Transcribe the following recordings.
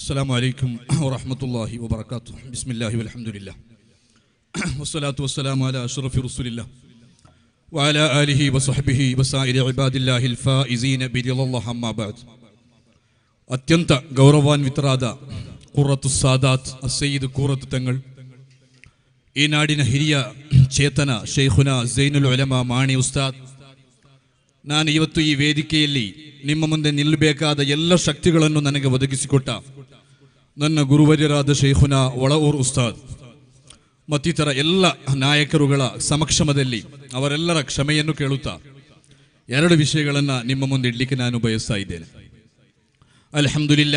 السلام عليكم ورحمة الله وبركاته بسم الله والحمد لله والصلاة والسلام على أشرف رسول الله وعلى آله وصحبه وسائر عباد الله الفائزين برضا الله أما بعد ಅತ್ಯಂತ ಗೌರವಾನ್ವಿತರಾದ ಕುರ್ರತು ಸಾದಾತ್ ಸಯ್ಯದ್ ಕೂರತು ತಂಗಳ್ ಈ ನಾಡಿನ ಹಿರಿಯ ಚೇತನ ಶೇಖುನ ಜೈನುಲ್ ಉಲಮಾ ಮಾಣಿ ಉಸ್ತಾದ್ ನಾನು ಇವತ್ತು ಈ ವೇದಿಕೆಯಲ್ಲಿ ನಿಮ್ಮ ಮುಂದೆ ನಿಲ್ಲಬೇಕಾದ ಎಲ್ಲ ಶಕ್ತಿಗಳನ್ನು ನನಗೆ ಒದಗಿಸಿಕೊಟ್ಟ ನನ್ನ ಗುರುವರ್ಯರಾದ ಶೇಖುನ ಒಳಊರ್ ಉಸ್ತಾದ್ ಮತ್ತಿತರ ಎಲ್ಲ ನಾಯಕರುಗಳ ಸಮಕ್ಷಮದಲ್ಲಿ ಅವರೆಲ್ಲರ ಕ್ಷಮೆಯನ್ನು ಕೇಳುತ್ತಾ ಎರಡು ವಿಷಯಗಳನ್ನು ನಿಮ್ಮ ಮುಂದೆ ಇಡ್ಲಿಕ್ಕೆ ನಾನು ಬಯಸ್ತಾ ಇದ್ದೇನೆ ಅಲ್ಹಮ್ದುಲಿಲ್ಲ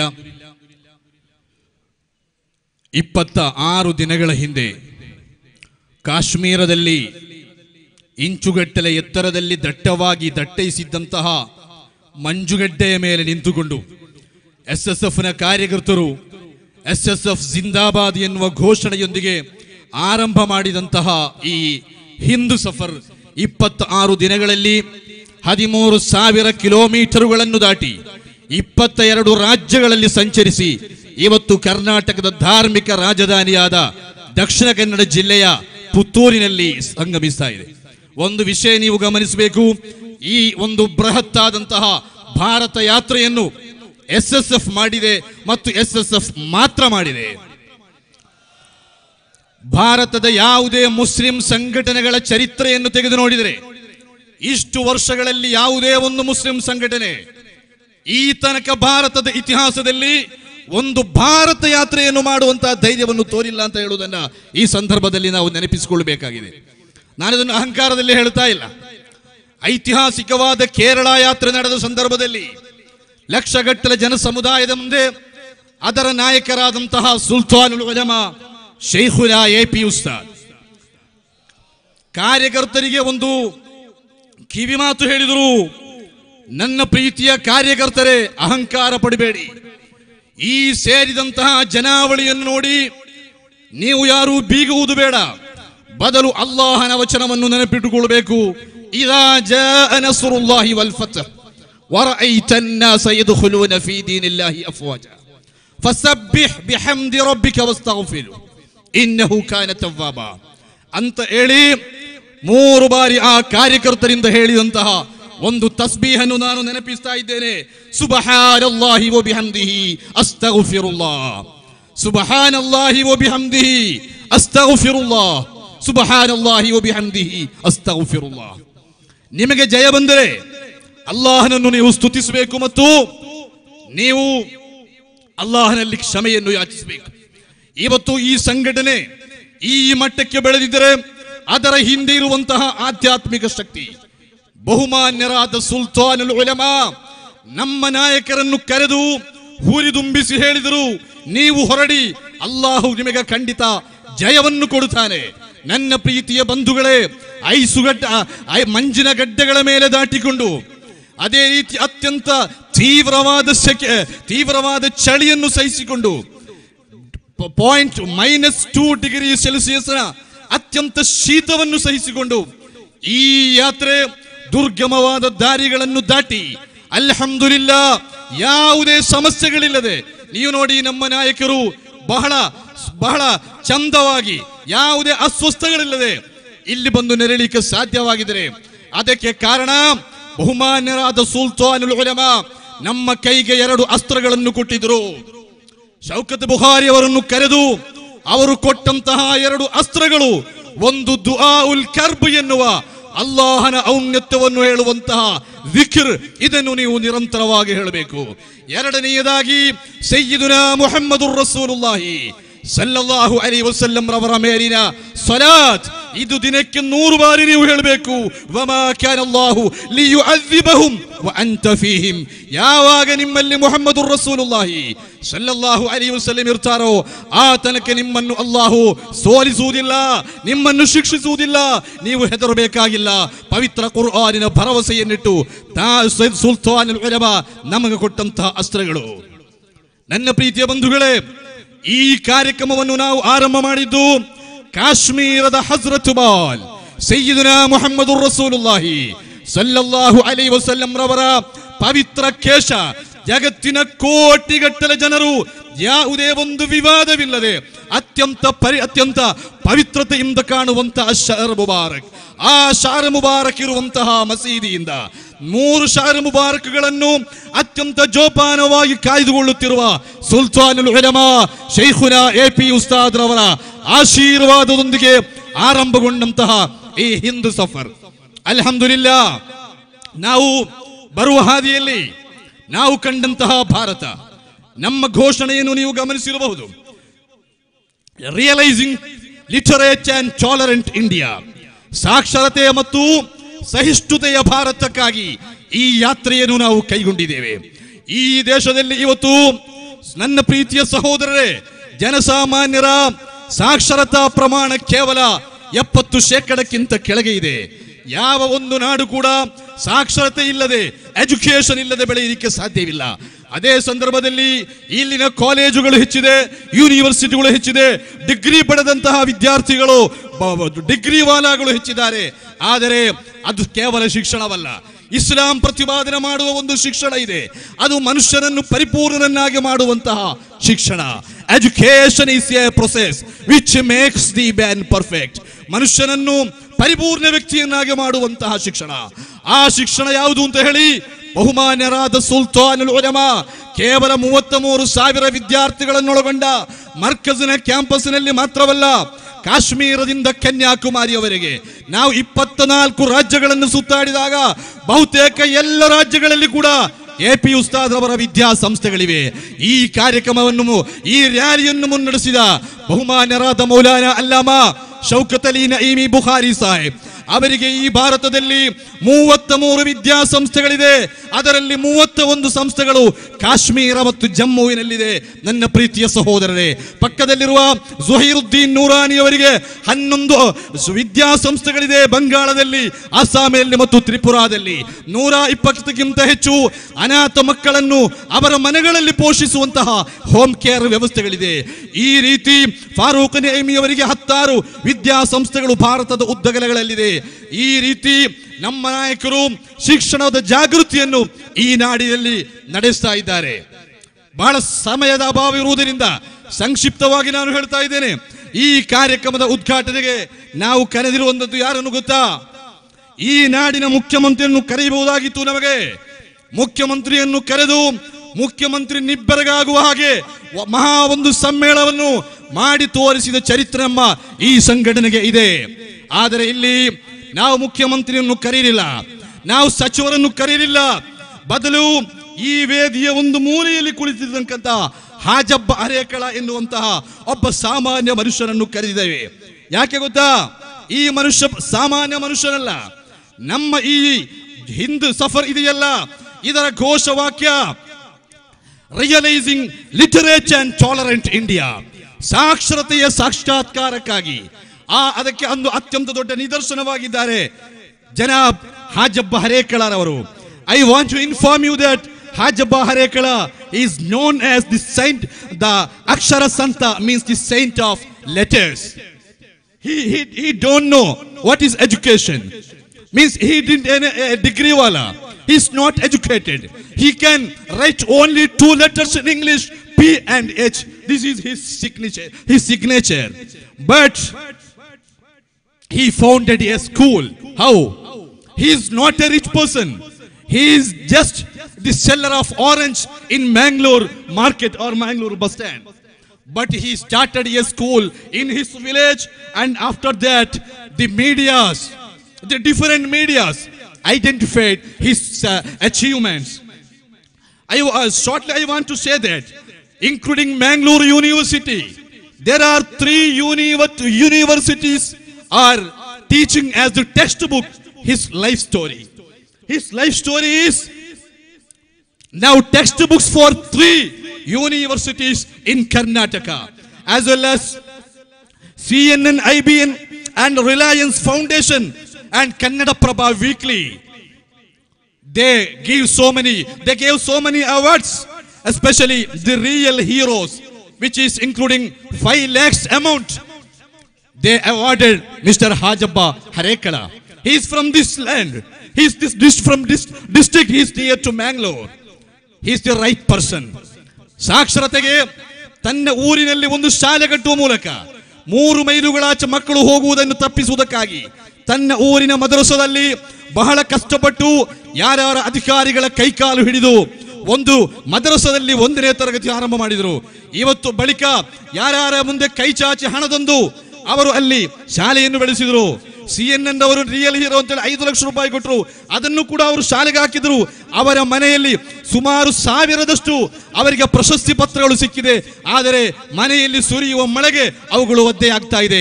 ಇಪ್ಪತ್ತ ಆರು ದಿನಗಳ ಹಿಂದೆ ಕಾಶ್ಮೀರದಲ್ಲಿ ಇಂಚುಗಟ್ಟಲೆ ಎತ್ತರದಲ್ಲಿ ದಟ್ಟವಾಗಿ ದಟ್ಟೈಸಿದ್ದಂತಹ ಮಂಜುಗಡ್ಡೆಯ ಮೇಲೆ ನಿಂತುಕೊಂಡು ಎಸ್ ಎಸ್ ಎಫ್ನ ಕಾರ್ಯಕರ್ತರು ಎಸ್ ಎಸ್ ಎಫ್ ಜಿಂದಾಬಾದ್ ಎನ್ನುವ ಘೋಷಣೆಯೊಂದಿಗೆ ಆರಂಭ ಮಾಡಿದಂತಹ ಈ ಹಿಂದೂ ಸಫರ್ ಇಪ್ಪತ್ತ ಆರು ದಿನಗಳಲ್ಲಿ ಹದಿಮೂರು ಸಾವಿರ ಕಿಲೋಮೀಟರುಗಳನ್ನು ದಾಟಿ ಇಪ್ಪತ್ತ ಎರಡು ರಾಜ್ಯಗಳಲ್ಲಿ ಸಂಚರಿಸಿ ಇವತ್ತು ಕರ್ನಾಟಕದ ಧಾರ್ಮಿಕ ರಾಜಧಾನಿಯಾದ ದಕ್ಷಿಣ ಕನ್ನಡ ಜಿಲ್ಲೆಯ ಪುತ್ತೂರಿನಲ್ಲಿ ಸಂಗಮಿಸ್ತಾ ಇದೆ ಒಂದು ವಿಷಯ ನೀವು ಗಮನಿಸಬೇಕು ಈ ಒಂದು ಬೃಹತ್ತಾದಂತಹ ಭಾರತ ಯಾತ್ರೆಯನ್ನು ಎಸ್ ಎಸ್ ಎಫ್ ಮಾಡಿದೆ ಮತ್ತು ಎಸ್ ಎಸ್ ಎಫ್ ಮಾತ್ರ ಮಾಡಿದೆ ಭಾರತದ ಯಾವುದೇ ಮುಸ್ಲಿಂ ಸಂಘಟನೆಗಳ ಚರಿತ್ರೆಯನ್ನು ತೆಗೆದು ನೋಡಿದರೆ ಇಷ್ಟು ವರ್ಷಗಳಲ್ಲಿ ಯಾವುದೇ ಒಂದು ಮುಸ್ಲಿಂ ಸಂಘಟನೆ ಈ ತನಕ ಭಾರತದ ಇತಿಹಾಸದಲ್ಲಿ ಒಂದು ಭಾರತ ಯಾತ್ರೆಯನ್ನು ಮಾಡುವಂತಹ ಧೈರ್ಯವನ್ನು ತೋರಿಲ್ಲ ಅಂತ ಹೇಳುವುದನ್ನ ಈ ಸಂದರ್ಭದಲ್ಲಿ ನಾವು ನೆನಪಿಸಿಕೊಳ್ಳಬೇಕಾಗಿದೆ ನಾನಿದನ್ನು ಅಹಂಕಾರದಲ್ಲಿ ಹೇಳ್ತಾ ಇಲ್ಲ ಐತಿಹಾಸಿಕವಾದ ಕೇರಳ ಯಾತ್ರೆ ನಡೆದ ಸಂದರ್ಭದಲ್ಲಿ ಲಕ್ಷಗಟ್ಟಲೆ ಜನ ಸಮುದಾಯದ ಮುಂದೆ ಅದರ ನಾಯಕರಾದಂತಹ ಸುಲ್ತಾನುಲ್ ಉಲಮಾ ಶೈಖುನ ಎ ಪಿ ಉಸ್ತಾದ್ ಕಾರ್ಯಕರ್ತರಿಗೆ ಒಂದು ಕಿವಿ ಮಾತು ಹೇಳಿದರು ನನ್ನ ಪ್ರೀತಿಯ ಕಾರ್ಯಕರ್ತರೇ ಅಹಂಕಾರ ಪಡಬೇಡಿ ಈ ಸೇರಿದಂತಹ ಜನಾವಳಿಯನ್ನು ನೋಡಿ ನೀವು ಯಾರು ಬೀಗುವುದು ಬೇಡ ಬದಲು ಅಲ್ಲಾಹನ ವಚನವನ್ನು ನೆನಪಿಟ್ಟುಕೊಳ್ಳಬೇಕು ಇದಾ ಜಾಅ ನಸ್ರುಲ್ಲಾಹಿ ವಲ್ ಫತ್ಹ್ ورأيت الناس يدخلون في دين الله أفواجا فسبح بحمد ربك واستغفره إنه كان توابا ಅಂತ ಹೇಳಿ ಮೂರು ಬಾರಿ ಆ ಕಾರ್ಯಕರ್ತರಿಂದ ಹೇಳಿದಂತಹ ಒಂದು ತಸ್ಬೀಹನ್ನು ನಾನು ನೆನಪಿಸ್ತಾ ಇದ್ದೇನೆ ಸುಬಹಾನಲ್ಲಾಹಿ ವ ಬಿಹಮ್ದಿಹಿ ಅಸ್ತಗ್ಫಿರುಲ್ಲಾಹ್ ಸುಬಹಾನಲ್ಲಾಹಿ ವ ಬಿಹಮ್ದಿಹಿ ಅಸ್ತಗ್ಫಿರುಲ್ಲಾಹ್ ಸುಬಹಾನಲ್ಲಾಹಿ ವ ಬಿಹಮ್ದಿಹಿ ಅಸ್ತಗ್ಫಿರುಲ್ಲಾಹ್ ನಿಮಗೆ ಜಯ ಬಂದರೆ ಅಲ್ಲಾಹನನ್ನು ನೀವು ಸ್ತುತಿಸಬೇಕು ಮತ್ತು ನೀವು ಅಲ್ಲಾಹನಲ್ಲಿ ಕ್ಷಮೆಯನ್ನು ಯಾಚಿಸಬೇಕು ಇವತ್ತು ಈ ಸಂಘಟನೆ ಈ ಮಟ್ಟಕ್ಕೆ ಬೆಳೆದಿದ್ದರೆ ಅದರ ಹಿಂದೆ ಇರುವಂತಹ ಆಧ್ಯಾತ್ಮಿಕ ಶಕ್ತಿ ಬಹುಮಾನ್ಯರಾದ ಸುಲ್ತಾನುಲ್ ಉಲಮಾ ನಮ್ಮ ನಾಯಕರನ್ನು ಕರೆದು ಹುರಿದುಂಬಿಸಿ ಹೇಳಿದರು ನೀವು ಹೊರಡಿ ಅಲ್ಲಾಹು ನಿಮಗೆ ಖಂಡಿತ ಜಯವನ್ನು ಕೊಡುತ್ತಾನೆ ನನ್ನ ಪ್ರೀತಿಯ ಬಂಧುಗಳೇ ಐಸುಗಡ್ಡ ಐ- ಮಂಜಿನ ಗಡ್ಡೆಗಳ ಮೇಲೆ ದಾಟಿಕೊಂಡು ಅದೇ ರೀತಿ ಅತ್ಯಂತ ತೀವ್ರವಾದ ಸೆಕೆ ತೀವ್ರವಾದ ಚಳಿಯನ್ನು ಸಹಿಸಿಕೊಂಡು ಪಾಯಿಂಟ್ ಮೈನಸ್ ಟೂ ಡಿಗ್ರಿ ಸೆಲ್ಸಿಯಸ್ನ ಅತ್ಯಂತ ಶೀತವನ್ನು ಸಹಿಸಿಕೊಂಡು ಈ ಯಾತ್ರೆ ದುರ್ಗಮವಾದ ದಾರಿಗಳನ್ನು ದಾಟಿ ಅಲ್ಹಮ್ದುಲಿಲ್ಲ ಯಾವುದೇ ಸಮಸ್ಯೆಗಳಿಲ್ಲದೆ ನೀವು ನೋಡಿ ನಮ್ಮ ನಾಯಕರು ಬಹಳ ಬಹಳ ಚಂದವಾಗಿ ಯಾವುದೇ ಅಸ್ವಸ್ಥಗಳಿಲ್ಲದೆ ಇಲ್ಲಿ ಬಂದು ನೆರಳಿಕೆ ಸಾಧ್ಯವಾಗಿದ್ದಾರೆ ಅದಕ್ಕೆ ಕಾರಣ ಬಹುಮಾನ್ಯರಾದ ಸುಲ್ತಾನುಲ್ ಉಲಮಾ ನಮ್ಮ ಕೈಗೆ ಎರಡು ಅಸ್ತ್ರಗಳನ್ನು ಕೊಟ್ಟಿದ್ರು ಶೌಕತ್ ಬುಖಾರಿ ಅವರನ್ನು ಕರೆದು ಅವರು ಕೊಟ್ಟಂತಹ ಎರಡು ಅಸ್ತ್ರಗಳು ಒಂದು ದುಆ ಉಲ್ ಕರ್ಬ್ ಎನ್ನುವ ಅಲ್ಲಾಹನ ಔನ್ನತ್ಯವನ್ನು ಹೇಳುವಂತಹ ವಿಕ್ರ್ ಇದನ್ನು ನೀವು ನಿರಂತರವಾಗಿ ಹೇಳಬೇಕು ಎರಡನೆಯದಾಗಿ ಸಯ್ಯಿದುನಾ ಮುಹಮ್ಮದುರ್ ರಸೂಲುಲ್ಲಾಹಿ ಸಲ್ಲಲ್ಲಾಹು ಅಲೈಹಿ ವಸಲ್ಲಂ ರವರ ಮೇಲಿನ ಸಲಾತ್ ಇದು ದಿನಕ್ಕೆ ನೂರು ಬಾರಿ ನೀವು ಹೇಳಬೇಕು ವಮಾ ಕ್ಯಾನ ಅಲ್ಲಾಹು ಲಿಯುಅذಿಬಹುಂ ವಅಂತ ಫೀಹಿಂ ಯಾವಾಗ ನಿಮ್ಮಲ್ಲಿ ಮುಹಮ್ಮದುರ್ ರಸೂಲುಲ್ಲಾಹಿ ಸಲ್ಲಲ್ಲಾಹು ಅಲೈಹಿ ವಸಲ್ಲಂ ಇರ್ತಾರೋ ಆ ತನಕ ನಿಮ್ಮನ್ನು ಅಲ್ಲಾಹು ಸೋಲಿಸುವುದಿಲ್ಲ ನಿಮ್ಮನ್ನು ಶಿಕ್ಷಿಸುವುದಿಲ್ಲ ನೀವು ಹೆದರಬೇಕಾಗಿಲ್ಲ ಪವಿತ್ರ ಕುರ್ಆನಿನ ಭರವಸೆಯನ್ನಿಟ್ಟು ತಾ ಸುಲ್ತಾನ್ ಉಲಮಾ ನಮಗೆ ಕೊಟ್ಟಂತಹ ಅಸ್ತ್ರಗಳು ನನ್ನ ಪ್ರೀತಿಯ ಬಂಧುಗಳೇ ಈ ಕಾರ್ಯಕ್ರಮವನ್ನು ನಾವು ಆರಂಭ ಮಾಡಿದ್ದು ಕಾಶ್ಮೀರದ ಹಜ್ರತ್ ಬಾಲ್ ಸಯ್ಯಿದುನಾ ಮುಹಮ್ಮದುರ್ ರಸೂಲುಲ್ಲಾಹಿ ಸಲ್ಲಲ್ಲಾಹು ಅಲೈಹಿ ವಸಲ್ಲಂ ರವರ ಪವಿತ್ರ ಕೇಶ ಜಗತ್ತಿನ ಕೋಟಿಗಟ್ಟಲೆ ಜನರು ಯಾವುದೇ ಒಂದು ವಿವಾದವಿಲ್ಲದೆ ಅತ್ಯಂತ ಪರಿ ಅತ್ಯಂತ ಪವಿತ್ರತೆಯಿಂದ ಕಾಣುವಂತಹ ಶಹರ್ ಮುಬಾರಕ್ ಆ ಶಾರ ಮುಬಾರಕ್ ಇರುವಂತಹ ಮಸೀದಿಯಿಂದ ಮೂರು ಶಾರ ಮುಬಾರಕ್ಗಳನ್ನು ಅತ್ಯಂತ ಜೋಪಾನವಾಗಿ ಕಾಯ್ದುಕೊಳ್ಳುತ್ತಿರುವ ಸುಲ್ತಾನುಲ್ ಉಲಮಾ ಶೈಖುನಾ ಎ ಪಿ ಉಸ್ತಾದ್ರವರ ಆಶೀರ್ವಾದದೊಂದಿಗೆ ಆರಂಭಗೊಂಡಂತಹ ಈ ಹಿಂದೂ ಸಫರ್ ಅಲ್ಹಮ್ದುಲಿಲ್ಲಾ ನಾವು ಬರುವ ಹಾದಿಯಲ್ಲಿ ನಾವು ಕಂಡಂತಹ ಭಾರತ ನಮ್ಮ ಘೋಷಣೆಯನ್ನು ನೀವು ಗಮನಿಸಿರಬಹುದು realising literacy and tolerant India ಸಾಕ್ಷರತೆ ಮತ್ತು ಸಹಿಷ್ಣುತೆಯ ಭಾರತಕ್ಕಾಗಿ ಈ ಯಾತ್ರೆಯನ್ನು ನಾವು ಕೈಗೊಂಡಿದ್ದೇವೆ ಈ ದೇಶದಲ್ಲಿ ಇವತ್ತು ನನ್ನ ಪ್ರೀತಿಯ ಸಹೋದರರೇ ಜನಸಾಮಾನ್ಯರ ಸಾಕ್ಷರತಾ ಪ್ರಮಾಣ ಕೇವಲ ಎಪ್ಪತ್ತು ಶೇಕಡಕ್ಕಿಂತ ಕೆಳಗೆ ಇದೆ ಯಾವ ಒಂದು ನಾಡು ಕೂಡ ಸಾಕ್ಷರತೆ ಇಲ್ಲದೆ ಎಜುಕೇಶನ್ ಇಲ್ಲದೆ ಬೆಳೆಯಲಿಕ್ಕೆ ಸಾಧ್ಯವಿಲ್ಲ ಅದೇ ಸಂದರ್ಭದಲ್ಲಿ ಇಲ್ಲಿನ ಕಾಲೇಜುಗಳು ಹೆಚ್ಚಿದೆ ಯೂನಿವರ್ಸಿಟಿಗಳು ಹೆಚ್ಚಿದೆ ಡಿಗ್ರಿ ಪಡೆದಂತಹ ವಿದ್ಯಾರ್ಥಿಗಳು ಬ- ಬ- ಡಿಗ್ರಿ ವಾಲಾಗಳು ಹೆಚ್ಚಿದ್ದಾರೆ ಆದರೆ ಅದು ಕೇವಲ ಶಿಕ್ಷಣವಲ್ಲ ಇಸ್ಲಾಂ ಪ್ರತಿಪಾದನೆ ಮಾಡುವ ಒಂದು ಶಿಕ್ಷಣ ಇದೆ ಅದು ಮನುಷ್ಯನನ್ನು ಪರಿಪೂರ್ಣನನ್ನಾಗಿ ಮಾಡುವಂತಹ ಶಿಕ್ಷಣ education is a process which makes the man perfect ಮನುಷ್ಯನನ್ನು ಪರಿಪೂರ್ಣ ವ್ಯಕ್ತಿಯನ್ನಾಗಿ ಮಾಡುವಂತಹ ಶಿಕ್ಷಣ ಆ ಶಿಕ್ಷಣ ಯಾವುದು ಅಂತ ಹೇಳಿ ಬಹುಮಾನ್ಯರಾದ ಸುಲ್ತಾನ್ ಉಲಮಾ ಕೇವಲ ಮೂವತ್ತ ಮೂರು ಸಾವಿರ ವಿದ್ಯಾರ್ಥಿಗಳನ್ನೊಳಗೊಂಡ ಮರ್ಕಜಿನ ಕ್ಯಾಂಪಸ್ನಲ್ಲಿ ಮಾತ್ರವಲ್ಲ ಕಾಶ್ಮೀರದಿಂದ ಕನ್ಯಾಕುಮಾರಿಯವರೆಗೆ ನಾವು ಇಪ್ಪತ್ತ ನಾಲ್ಕು ರಾಜ್ಯಗಳನ್ನು ಸುತ್ತಾಡಿದಾಗ ಬಹುತೇಕ ಎಲ್ಲ ರಾಜ್ಯಗಳಲ್ಲಿ ಕೂಡ ಎ ಪಿ ಉಸ್ತಾದ್ರವರ ವಿದ್ಯಾಸಂಸ್ಥೆಗಳಿವೆ ಈ ಕಾರ್ಯಕ್ರಮವನ್ನು ಈ ರ್ಯಾಲಿಯನ್ನು ಮುನ್ನಡೆಸಿದ ಬಹುಮಾನ್ಯರಾದ ಮೌಲಾನ ಅಲ್ಲಾಮ ಶೌಕತ್ ಅಲಿ ನঈಮಿ ಬುಖಾರಿ ಸಾಹೇಬ್ ಅವರಿಗೆ ಈ ಭಾರತದಲ್ಲಿ ಮೂವತ್ತ ಮೂರು ವಿದ್ಯಾಸಂಸ್ಥೆಗಳಿದೆ ಅದರಲ್ಲಿ ಮೂವತ್ತ ಒಂದು ಸಂಸ್ಥೆಗಳು ಕಾಶ್ಮೀರ ಮತ್ತು ಜಮ್ಮುವಿನಲ್ಲಿದೆ ನನ್ನ ಪ್ರೀತಿಯ ಸಹೋದರರೇ ಪಕ್ಕದಲ್ಲಿರುವ ಜುಹೈರುದ್ದೀನ್ ನೂರಾನಿ ಅವರಿಗೆ ಹನ್ನೊಂದು ವಿದ್ಯಾಸಂಸ್ಥೆಗಳಿದೆ ಬಂಗಾಳದಲ್ಲಿ ಅಸ್ಸಾಮಿನಲ್ಲಿ ಮತ್ತು ತ್ರಿಪುರಾದಲ್ಲಿ ನೂರ ಇಪ್ಪತ್ತಕ್ಕಿಂತ ಹೆಚ್ಚು ಅನಾಥ ಮಕ್ಕಳನ್ನು ಅವರ ಮನೆಗಳಲ್ಲಿ ಪೋಷಿಸುವಂತಹ ಹೋಮ್ ಕೇರ್ ವ್ಯವಸ್ಥೆಗಳಿದೆ ಈ ರೀತಿ ಫಾರೂಕ್ ನೇಮಿ ಅವರಿಗೆ ಹತ್ತಾರು ವಿದ್ಯಾಸಂಸ್ಥೆಗಳು ಭಾರತದ ಉದ್ದಗಲಗಳಲ್ಲಿದೆ ಈ ರೀತಿ ನಮ್ಮ ನಾಯಕರು ಶಿಕ್ಷಣದ ಜಾಗೃತಿಯನ್ನು ಈ ನಾಡಿನಲ್ಲಿ ನಡೆಸ್ತಾ ಇದ್ದಾರೆ ಬಹಳ ಸಮಯದ ಅಭಾವ ಇರುವುದರಿಂದ ಸಂಕ್ಷಿಪ್ತವಾಗಿ ನಾನು ಹೇಳ್ತಾ ಇದ್ದೇನೆ ಈ ಕಾರ್ಯಕ್ರಮದ ಉದ್ಘಾಟನೆಗೆ ನಾವು ಕರೆದಿರುವಂತದ್ದು ಯಾರನ್ನು ಗೊತ್ತಾ ಈ ನಾಡಿನ ಮುಖ್ಯಮಂತ್ರಿಯನ್ನು ಕರೆಯಬಹುದಾಗಿತ್ತು ನಮಗೆ ಮುಖ್ಯಮಂತ್ರಿಯನ್ನು ಕರೆದು ಮುಖ್ಯಮಂತ್ರಿ ನಿಬ್ಬರಗಾಗುವ ಹಾಗೆ ವ- ಮಹಾ ಒಂದು ಸಮ್ಮೇಳನವನ್ನು ಮಾಡಿ ತೋರಿಸಿದ ಚರಿತ್ರೆ ನಮ್ಮ ಈ ಸಂಘಟನೆಗೆ ಇದೆ ಆದರೆ ಇಲ್ಲಿ ನಾವು ಮುಖ್ಯಮಂತ್ರಿಯನ್ನು ಕರೀಲಿಲ್ಲ ನಾವು ಸಚಿವರನ್ನು ಕರೀಲಿಲ್ಲ ಬದಲು ಈ ವೇದಿಯ ಒಂದು ಮೂಲೆಯಲ್ಲಿ ಕುಳಿತಿದ್ದಂತ ಹಾಜಬ್ಬ ಅರೇಕಳ ಎನ್ನುವಂತಹ ಒಬ್ಬ ಸಾಮಾನ್ಯ ಮನುಷ್ಯನನ್ನು ಕರೆದಿದ್ದೇವೆ ಯಾಕೆ ಗೊತ್ತಾ ಈ ಮನುಷ್ಯ ಸಾಮಾನ್ಯ ಮನುಷ್ಯನಲ್ಲ ನಮ್ಮ ಈ ಹಿಂದೂ ಸಫರ್ ಇದೆಯಲ್ಲ ಇದರ ಘೋಷವಾಕ್ಯ realising literacy and tolerant India ಸಾಕ್ಷರತೆಯ ಸಾಕ್ಷಾತ್ಕಾರಕ್ಕಾಗಿ ಆ ಅದಕ್ಕೆ ಒಂದು ಅತ್ಯಂತ ದೊಡ್ಡ ನಿದರ್ಶನವಾಗಿದ್ದಾರೆ ಜನಾಬ್ ಹಾಜಬ್ಬ ಹರೇಕಳರವರು I want to inform you that Hajabba Harekala is known as the saint the ಅಕ್ಷರ ಸಂತ means the saint of letters he, he, he don't know what is education means he didn't any a degree wala he's not educated he can write only two letters in english p and h this is his signature his signature but he founded a school how he is not a rich person he is just the seller of orange in mangalore market or mangalore bus stand but he started a school in his village and after that the medias the different medias identified his uh, achievements I uh, shortly I want to say that, including Mangalore University, there are three univer- universities are teaching as the textbook his life story. His life story is now textbooks for three universities in Karnataka, as well as CNN, IBN, and Reliance Foundation and Kannada Prabha Weekly they give so many they gave so many awards especially the real heroes which is including 5 lakhs amount they awarded mr hajabba harekala he is from this land he is this, this from this district he is near to mangalore he is the right person ಸಾಕ್ಷರತೆಗೆ ತನ್ನ ಊರಿನಲ್ಲಿ ಒಂದು ಶಾಲೆ ಕಟ್ಟುವ ಮೂಲಕ ಮೂರು ಮೈಲುಗಳಾಚೆ ಮಕ್ಕಳು ಹೋಗುವುದನ್ನು ತಪ್ಪಿಸುವುದಕ್ಕಾಗಿ ತನ್ನ ಊರಿನ ಮದರಸದಲ್ಲಿ ಬಹಳ ಕಷ್ಟಪಟ್ಟು ಯಾರ್ಯಾರ ಅಧಿಕಾರಿಗಳ ಕೈಕಾಲು ಹಿಡಿದು ಒಂದು ಮದರಸದಲ್ಲಿ ಒಂದನೇ ತರಗತಿ ಆರಂಭ ಮಾಡಿದರು ಇವತ್ತು ಬಳಿಕ ಯಾರ್ಯಾರ ಮುಂದೆ ಕೈ ಚಾಚಿ ಹಣದೊಂದು ಅವರು ಅಲ್ಲಿ ಶಾಲೆಯನ್ನು ಬೆಳೆಸಿದರು ಸಿ ಎನ್ ಎನ್ ಅವರು ರಿಯಲ್ ಹೀರೋ ಅಂತೇಳಿ ಐದು ಲಕ್ಷ ರೂಪಾಯಿ ಕೊಟ್ಟರು ಅದನ್ನು ಕೂಡ ಅವರು ಶಾಲೆಗೆ ಹಾಕಿದರು ಅವರ ಮನೆಯಲ್ಲಿ ಸುಮಾರು ಸಾವಿರದಷ್ಟು ಅವರಿಗೆ ಪ್ರಶಸ್ತಿ ಪತ್ರಗಳು ಸಿಕ್ಕಿದೆ ಆದರೆ ಮನೆಯಲ್ಲಿ ಸುರಿಯುವ ಮಳೆಗೆ ಅವುಗಳು ಒದ್ದೆ ಆಗ್ತಾ ಇದೆ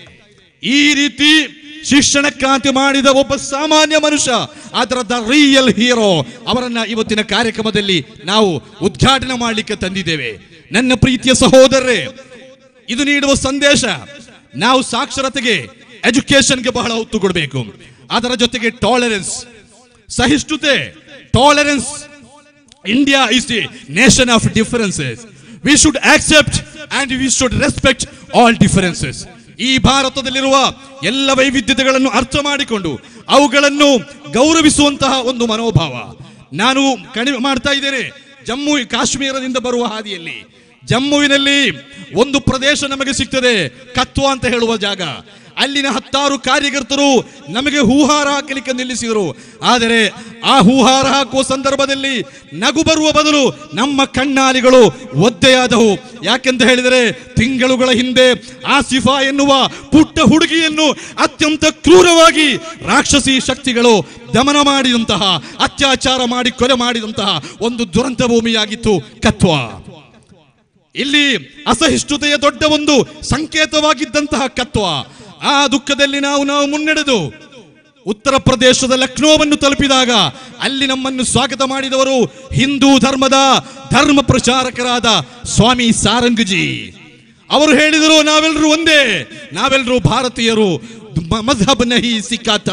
ಈ ರೀತಿ ಶಿಕ್ಷಣ ಕ್ರಾಂತಿ ಮಾಡಿದ ಒಬ್ಬ ಸಾಮಾನ್ಯ ಮನುಷ್ಯ ಅದರ ದ ರಿಯಲ್ ಹೀರೋ ಅವರನ್ನ ಇವತ್ತಿನ ಕಾರ್ಯಕ್ರಮದಲ್ಲಿ ನಾವು ಉದ್ಘಾಟನೆ ಮಾಡಲಿಕ್ಕೆ ತಂದಿದ್ದೇವೆ ನನ್ನ ಪ್ರೀತಿಯ ಸಹೋದರರೇ ಇದು ನೀಡುವ ಸಂದೇಶ ನಾವು ಸಾಕ್ಷರತೆಗೆ ಎಜುಕೇಶನ್ಗೆ ಬಹಳ ಒತ್ತು ಕೊಡಬೇಕು ಅದರ ಜೊತೆಗೆ ಟಾಲರೆನ್ಸ್ ಸಹಿಷ್ಣುತೆ tolerance India is the nation of differences we should accept and we should respect all differences ಈ ಭಾರತದಲ್ಲಿರುವ ಎಲ್ಲ ವೈವಿಧ್ಯತೆಗಳನ್ನು ಅರ್ಥ ಮಾಡಿಕೊಂಡು ಅವುಗಳನ್ನು ಗೌರವಿಸುವಂತಹ ಒಂದು ಮನೋಭಾವ ನಾನು ಕಡಿಮೆ ಮಾಡ್ತಾ ಇದ್ದೇನೆ ಜಮ್ಮು ಕಾಶ್ಮೀರದಿಂದ ಬರುವ ಹಾದಿಯಲ್ಲಿ ಜಮ್ಮುವಿನಲ್ಲಿ ಒಂದು ಪ್ರದೇಶ ನಮಗೆ ಸಿಗ್ತದೆ ಕತ್ವಾ ಅಂತ ಹೇಳುವ ಜಾಗ ಅಲ್ಲಿನ ಹತ್ತಾರು ಕಾರ್ಯಕರ್ತರು ನಮಗೆ ಹೂಹಾರ ಹಾಕಲಿಕ್ಕೆ ನಿಲ್ಲಿಸಿದರು ಆದರೆ ಆ ಹೂಹಾರ ಹಾಕುವ ಸಂದರ್ಭದಲ್ಲಿ ನಗು ಬರುವ ಬದಲು ನಮ್ಮ ಕಣ್ಣಾಲಿಗಳು ಒದ್ದೆಯಾದವು ಯಾಕೆಂತ ಹೇಳಿದರೆ ತಿಂಗಳುಗಳ ಹಿಂದೆ ಆಸಿಫಾ ಎನ್ನುವ ಪುಟ್ಟ ಹುಡುಗಿಯನ್ನು ಅತ್ಯಂತ ಕ್ರೂರವಾಗಿ ರಾಕ್ಷಸಿ ಶಕ್ತಿಗಳು ದಮನ ಮಾಡಿದಂತಹ ಅತ್ಯಾಚಾರ ಮಾಡಿ ಕೊಲೆ ಮಾಡಿದಂತಹ ಒಂದು ದುರಂತ ಭೂಮಿಯಾಗಿತ್ತು ಕತ್ವಾ ಇಲ್ಲಿ ಅಸಹಿಷ್ಣುತೆಯ ದೊಡ್ಡ ಒಂದು ಸಂಕೇತವಾಗಿದ್ದಂತಹ ಕತ್ವ ಆ ದುಃಖದಲ್ಲಿ ನಾವು ನಾವು ಮುನ್ನಡೆದು ಉತ್ತರ ಪ್ರದೇಶದ ಲಕ್ನೋವನ್ನು ತಲುಪಿದಾಗ ಅಲ್ಲಿ ನಮ್ಮನ್ನು ಸ್ವಾಗತ ಮಾಡಿದವರು ಹಿಂದೂ ಧರ್ಮದ ಧರ್ಮ ಪ್ರಚಾರಕರಾದ ಸ್ವಾಮಿ ಸಾರಂಗಜಿ ಅವರು ಹೇಳಿದರು ನಾವೆಲ್ಲರೂ ಒಂದೇ ನಾವೆಲ್ಲರೂ ಭಾರತೀಯರು ಮ- ಮಜಹಬ್ ನಹಿ ಸಿಕ್ಕಾತ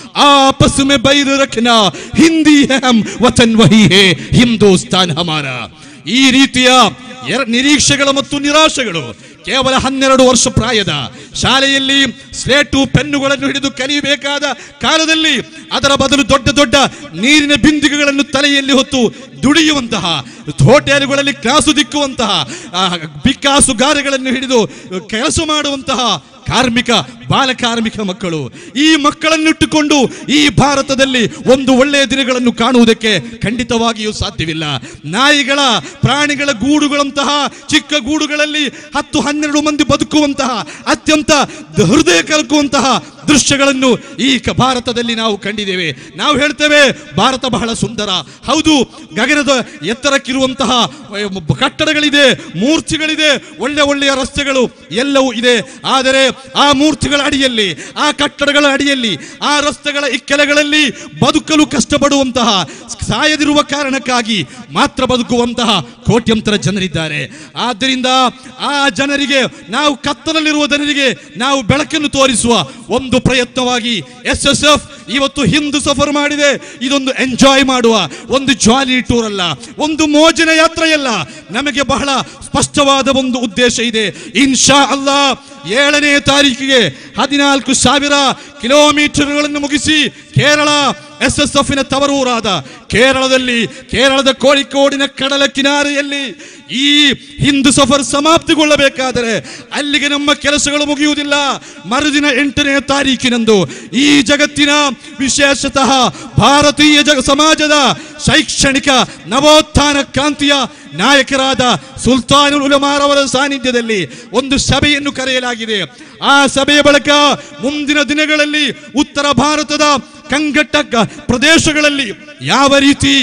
आपस में बैर रखना ಹಿಂದಿ है हम वतन वही है ಹಿಂದೂಸ್ತಾನ್ ಹಮಾರ ಈ ರೀತಿಯ ಎರ- ನಿರೀಕ್ಷೆಗಳು ಮತ್ತು ನಿರಾಶೆಗಳು ಕೇವಲ ಹನ್ನೆರಡು ವರ್ಷ ಪ್ರಾಯದ ಶಾಲೆಯಲ್ಲಿ ಸ್ಲೇಟು ಪೆನ್ನುಗಳನ್ನು ಹಿಡಿದು ಕಲಿಯಬೇಕಾದ ಕಾಲದಲ್ಲಿ ಅದರ ಬದಲು ದೊಡ್ಡ ದೊಡ್ಡ ನೀರಿನ ಬಿಂದಿಗೆಗಳನ್ನು ತಲೆಯಲ್ಲಿ ಹೊತ್ತು ದುಡಿಯುವಂತಹ ಹೋಟೆಲ್ಗಳಲ್ಲಿ ಕ್ಲಾಸು ದಿಕ್ಕುವಂತಹ ಆ, ಬಿಕ್ಕಾಸುಗಾರಗಳನ್ನು ಹಿಡಿದು ಕೆಲಸ ಮಾಡುವಂತಹ ಕಾರ್ಮಿಕ ಬಾಲಕಾರ್ಮಿಕ ಮಕ್ಕಳು ಈ ಮಕ್ಕಳನ್ನಿಟ್ಟುಕೊಂಡು ಈ ಭಾರತದಲ್ಲಿ ಒಂದು ಒಳ್ಳೆಯ ದಿನಗಳನ್ನು ಕಾಣುವುದಕ್ಕೆ ಖಂಡಿತವಾಗಿಯೂ ಸಾಧ್ಯವಿಲ್ಲ ನಾಯಿಗಳ ಪ್ರಾಣಿಗಳ ಗೂಡುಗಳಂತಹ ಚಿಕ್ಕ ಗೂಡುಗಳಲ್ಲಿ ಹತ್ತು ಹನ್ನೆರಡು ಮಂದಿ ಬದುಕುವಂತಹ ಅತ್ಯಂತ ಹೃದಯ ಕಲಕುವಂತಹ ದೃಶ್ಯಗಳನ್ನು ಈ ಕ- ಭಾರತದಲ್ಲಿ ನಾವು ಕಂಡಿದ್ದೇವೆ ನಾವು ಹೇಳ್ತೇವೆ ಭಾರತ ಬಹಳ ಸುಂದರ ಹೌದು ಗಗನದ ಎತ್ತರಕ್ಕಿರುವಂತಹ ಅಹ್, ಕಟ್ಟಡಗಳಿದೆ ಮೂರ್ತಿಗಳಿದೆ ಒಳ್ಳೆ ಒಳ್ಳೆಯ ರಸ್ತೆಗಳು ಎಲ್ಲವೂ ಇದೆ ಆದರೆ ಆ ಮೂರ್ತಿಗಳ ಅಡಿಯಲ್ಲಿ ಆ ಕಟ್ಟಡಗಳ ಅಡಿಯಲ್ಲಿ ಆ ರಸ್ತೆಗಳ ಇಕ್ಕೆಲೆಗಳಲ್ಲಿ ಬದುಕಲು ಕಷ್ಟಪಡುವಂತಹ ಸಾಯದಿರುವ ಕಾರಣಕ್ಕಾಗಿ ಮಾತ್ರ ಬದುಕುವಂತಹ ಕೋಟ್ಯಂತರ ಜನರಿದ್ದಾರೆ ಆದ್ದರಿಂದ ಆ ಜನರಿಗೆ ನಾವು ಕತ್ತಲಲ್ಲಿರುವ ಜನರಿಗೆ ನಾವು ಬೆಳಕನ್ನು ತೋರಿಸುವ ಒಂದು ಪ್ರಯತ್ನವಾಗಿ ಎಸ್ ಎಸ್ ಎಫ್ ಇವತ್ತು ಹಿಂದೂ ಸಫರ್ ಮಾಡಿದೆ ಇದೊಂದು ಎಂಜಾಯ್ ಮಾಡುವ ಒಂದು ಜಾಲಿ ಟೂರ್ ಅಲ್ಲ ಒಂದು ಮೋಜಿನ ಯಾತ್ರೆಯಲ್ಲ ನಮಗೆ ಬಹಳ ಸ್ಪಷ್ಟವಾದ ಒಂದು ಉದ್ದೇಶ ಇದೆ ಇನ್ಶಾ ಅಲ್ಲಾ ಏಳನೇ ತಾರೀಕಿಗೆ ಹದಿನಾಲ್ಕು ಸಾವಿರ ಕಿಲೋಮೀಟರ್ಗಳನ್ನು ಮುಗಿಸಿ ಕೇರಳ ಎಸ್ ಎಸ್ ಎಫ್ನ ತವರೂರಾದ ಕೇರಳದಲ್ಲಿ ಕೇರಳದ ಕೋಳಿಕೋಡಿನ ಕಡಲ ಕಿನಾರೆಯಲ್ಲಿ ಈ ಹಿಂದೂ ಸಫರ್ ಸಮಾಪ್ತಿಗೊಳ್ಳಬೇಕಾದರೆ ಅಲ್ಲಿಗೆ ನಮ್ಮ ಕೆಲಸಗಳು ಮುಗಿಯುವುದಿಲ್ಲ ಮರುದಿನ ಎಂಟನೇ ತಾರೀಕಿನಂದು ಈ ಜಗತ್ತಿನ ವಿಶೇಷತಃ ಭಾರತೀಯ ಜಗ ಸಮಾಜದ ಶೈಕ್ಷಣಿಕ ನವೋತ್ಥಾನ ಕ್ರಾಂತಿಯ ನಾಯಕರಾದ ಸುಲ್ತಾನುಲ್ ಉಲಮಾರವರ ಸಾನ್ನಿಧ್ಯದಲ್ಲಿ ಒಂದು ಸಭೆಯನ್ನು ಕರೆಯಲಾಗಿದೆ ಆ ಸಭೆಯ ಬಳಿಕ ಮುಂದಿನ ದಿನಗಳಲ್ಲಿ ಉತ್ತರ ಭಾರತದ ಕಂಗಟ್ಟ ಕ- ಪ್ರದೇಶಗಳಲ್ಲಿ ಯಾವ ರೀತಿ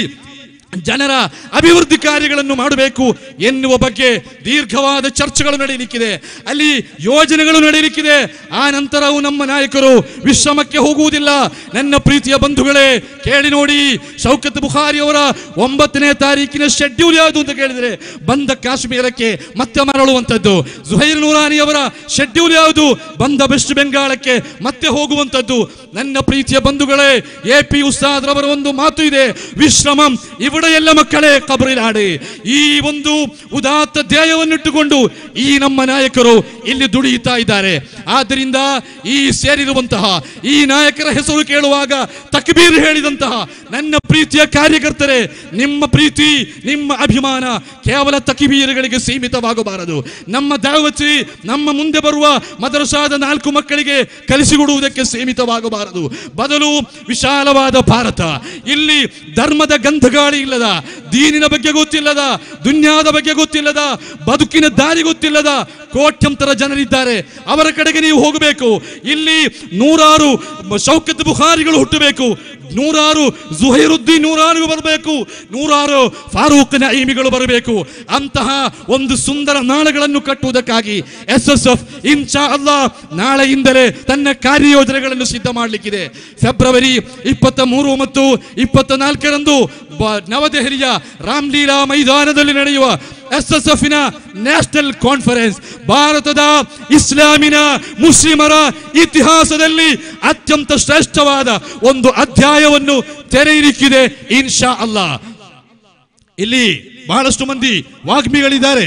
ಜನರ ಅಭಿವೃದ್ಧಿ ಕಾರ್ಯಗಳನ್ನು ಮಾಡಬೇಕು ಎನ್ನುವ ಬಗ್ಗೆ ದೀರ್ಘವಾದ ಚರ್ಚೆಗಳು ನಡೆಯಲಿಕ್ಕಿದೆ ಅಲ್ಲಿ ಯೋಜನೆಗಳು ನಡೆಯಲಿಕ್ಕಿದೆ ಆ ನಂತರವೂ ನಮ್ಮ ನಾಯಕರು ವಿಶ್ರಮಕ್ಕೆ ಹೋಗುವುದಿಲ್ಲ ನನ್ನ ಪ್ರೀತಿಯ ಬಂಧುಗಳೇ ಕೇಳಿ ನೋಡಿ ಶೌಕತ್ ಬುಖಾರಿ ಅವರ ಒಂಬತ್ತನೇ ತಾರೀಕಿನ ಶೆಡ್ಯೂಲ್ ಯಾವುದು ಅಂತ ಕೇಳಿದರೆ ಬಂದ ಕಾಶ್ಮೀರಕ್ಕೆ ಮತ್ತೆ ಮರಳುವಂಥದ್ದು ಜುಹೈರ್ ನೂರಾನಿ ಅವರ ಶೆಡ್ಯೂಲ್ ಯಾವುದು ಬಂದ ವೆಸ್ಟ್ ಬೆಂಗಾಳಕ್ಕೆ ಮತ್ತೆ ಹೋಗುವಂಥದ್ದು ನನ್ನ ಪ್ರೀತಿಯ ಬಂಧುಗಳೇ ಎ ಪಿ ಉಸ್ತಾದ್ರವರ ಒಂದು ಮಾತು ಇದೆ ವಿಶ್ರಮಂ ಇವಳ ಪಡೆಯಲ್ಲ ಮಕ್ಕಳೇ ಕಬರಿಲಾಡೆ ಈ ಒಂದು ಉದಾತ್ತ ಧ್ಯೇಯವನ್ನಿಟ್ಟುಕೊಂಡು ಈ ನಮ್ಮ ನಾಯಕರು ಇಲ್ಲಿ ದುಡಿಯುತ್ತಾ ಇದ್ದಾರೆ ಆದ್ದರಿಂದ ಈ ಸೇರಿರುವಂತಹ ಈ ನಾಯಕರ ಹೆಸರು ಕೇಳುವಾಗ ತಕ್ಬೀರ್ ಹೇಳಿದಂತಹ ನನ್ನ ಪ್ರೀತಿಯ ಕಾರ್ಯಕರ್ತರೆ ನಿಮ್ಮ ಪ್ರೀತಿ ನಿಮ್ಮ ಅಭಿಮಾನ ಕೇವಲ ತಕಿಬೀರುಗಳಿಗೆ ಸೀಮಿತವಾಗಬಾರದು ನಮ್ಮ ದಾವತಿ ನಮ್ಮ ಮುಂದೆ ಬರುವ ಮದರಸಾದ ನಾಲ್ಕು ಮಕ್ಕಳಿಗೆ ಕಲಿಸಿಕೊಡುವುದಕ್ಕೆ ಸೀಮಿತವಾಗಬಾರದು ಬದಲು ವಿಶಾಲವಾದ ಭಾರತ ಇಲ್ಲಿ ಧರ್ಮದ ಗಂಧಗಾಳಿ ಇಲ್ಲದ ದೀನಿನ ಬಗ್ಗೆ ಗೊತ್ತಿಲ್ಲದ ದುನ್ಯಾದ ಬಗ್ಗೆ ಗೊತ್ತಿಲ್ಲದ ಬದುಕಿನ ದಾರಿ ಗೊತ್ತಿಲ್ಲದ ಕೋಟ್ಯಂತರ ಜನರಿದ್ದಾರೆ ಅವರ ಕಡೆಗೆ ನೀವು ಹೋಗಬೇಕು ಇಲ್ಲಿ ನೂರಾರು ಶೌಕತ್ ಬುಖಾರಿಗಳು ಹುಟ್ಟಬೇಕು ನೂರಾರು ಜುಹೈರುದ್ದೀನ್ ನೂರಾರು ಬರಬೇಕು ನೂರಾರು ಫಾರೂಕ್ ನঈಮಿಗಳು ಬರಬೇಕು ಅಂತಹ ಒಂದು ಸುಂದರ ನಾಳೆಗಳನ್ನು ಕಟ್ಟುವುದಕ್ಕಾಗಿ ಎಸ್ ಎಸ್ ಎಫ್ ಇನ್ಶಾ ಅಲ್ಲಾ ನಾಳೆಯಿಂದಲೇ ತನ್ನ ಕಾರ್ಯಯೋಜನೆಗಳನ್ನು ಸಿದ್ಧ ಮಾಡಲಿಕ್ಕಿದೆ ಫೆಬ್ರವರಿ ಇಪ್ಪತ್ತ ಮೂರು ಮತ್ತು ಇಪ್ಪತ್ತ ನಾಲ್ಕರಂದು ಬ- ನವದೆಹಲಿಯ ರಾಮ್ಲೀಲಾ ಮೈದಾನದಲ್ಲಿ ನಡೆಯುವ ಎಸ್ ಎಸ್ ಎಫ್ ನ ನ್ಯಾಷನಲ್ ಕಾನ್ಫರೆನ್ಸ್ ಭಾರತದ ಇಸ್ಲಾಮಿನ ಮುಸ್ಲಿಮರ ಇತಿಹಾಸದಲ್ಲಿ ಅತ್ಯಂತ ಶ್ರೇಷ್ಠವಾದ ಒಂದು ಅಧ್ಯಾಯವನ್ನು ತೆರೆಯಲಿಕ್ಕಿದೆ ಇನ್ಶಾ ಅಲ್ಲಾ ಇಲ್ಲಿ ಬಹಳಷ್ಟು ಮಂದಿ ವಾಗ್ಮಿಗಳಿದ್ದಾರೆ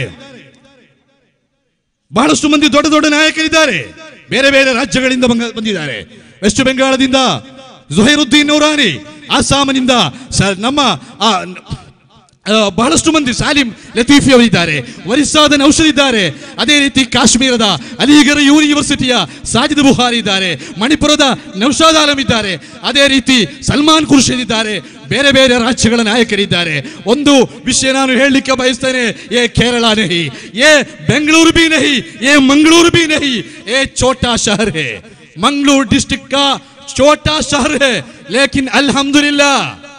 ಬಹಳಷ್ಟು ಮಂದಿ ದೊಡ್ಡ ದೊಡ್ಡ ನಾಯಕರಿದ್ದಾರೆ ಬೇರೆ ಬೇರೆ ರಾಜ್ಯಗಳಿಂದ ಬಂಗ- ಬಂದಿದ್ದಾರೆ ವೆಸ್ಟ್ ಬೆಂಗಾಳದಿಂದ ಜುಹೈರುದ್ದೀನ್ ನೌರಾನಿ ಅಸ್ಸಾಂನಿಂದ ಸ- ನಮ್ಮ ಆ, ಆ, ಬಹಳಷ್ಟು ಮಂದಿ ಸಾಲಿಂ ಲತೀಫಿ ಅವರಿದ್ದಾರೆ ಒರಿಸ್ಸಾದ ನೌಷದ್ ಇದ್ದಾರೆ ಅದೇ ರೀತಿ ಕಾಶ್ಮೀರದ ಅಲಿಗಢ ಯೂನಿವರ್ಸಿಟಿಯ ಸಾಜಿದ್ ಬುಹಾರಿ ಇದ್ದಾರೆ ಮಣಿಪುರದ ನೌಷಾದ್ ಆಲಂ ಇದ್ದಾರೆ ಅದೇ ರೀತಿ ಸಲ್ಮಾನ್ ಖುರ್ಷಿದ್ ಇದ್ದಾರೆ ಬೇರೆ ಬೇರೆ ರಾಜ್ಯಗಳ ನಾಯಕರಿದ್ದಾರೆ ಒಂದು ವಿಷಯ ನಾನು ಹೇಳಲಿಕ್ಕೆ ಬಯಸ್ತೇನೆ ಏ ಕೇರಳ ನಹಿ ಏ ಬೆಂಗಳೂರು ಬಿ ನಹಿ ಏ ಮಂಗಳೂರು ಬಿ ನಹಿ ಏ ಛೋಟಾ ಶಹರ್ ಹೇ ಮಂಗಳೂರು डिस्ट्रिक्ट का छोटा शहर है लेकिन अल्हम्दुलिल्लाह